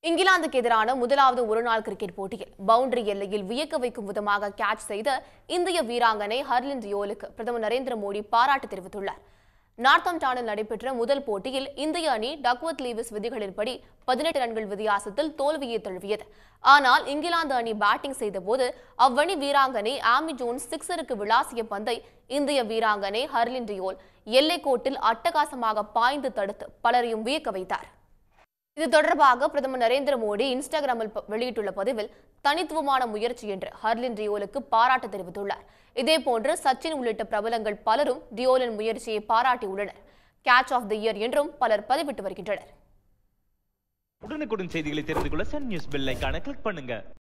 இங்கிலாந்துக்கு எதிரான முதலாவது ஒருநாள் கிரிக்கெட் போட்டியில் பவுண்டரி எல்லையில் வியக்க வைக்கும் விதமாக கேட்ச் செய்த இந்திய வீராங்கனை ஹர்லின் ரியோலுக்கு பிரதமர் நரேந்திர மோடி பாராட்டு தெரிவித்துள்ளார் நார்த்தம்டானில் நடைபெற்ற முதல் போட்டியில் இந்திய அணி டக்வர்த் லீவிஸ் விதிகளின்படி பதினெட்டு ரன்கள் வித்தியாசத்தில் தோல்வியை தழுவியது ஆனால் இங்கிலாந்து அணி பேட்டிங் செய்தபோது அவ்வணி வீராங்கனை ஆமி ஜோன்ஸ் சிக்ஸருக்கு விளாசிய பந்தை இந்திய வீராங்கனை ஹர்லின் ரியோல் எல்லைக்கோட்டில் அட்டகாசமாக பாய்ந்து தடுத்து பலரையும் வியக்க வைத்தார் இது தொடர்பாக பிரதமர் நரேந்திர மோடி இன்ஸ்டாகிராமில் ப- வெளியிட்டுள்ள பதிவில் தனித்துவமான முயற்சி என்று ஹர்லின் ரியோலுக்கு பாராட்டு தெரிவித்துள்ளார் இதேபோன்று சச்சின் உள்ளிட்ட பிரபலங்கள் பலரும் ரியோலின் முயற்சியை பாராட்டியுள்ளனர் கேட்ச் ஆஃப் தி இயர் என்றும் பலர் பதிவிட்டு வருகின்றனர் உடனுக்குடன் செய்திகளை தெரிந்து கொள்ள சன் நியூஸ் பெல் ஐகானை கிளிக் பண்ணுங்க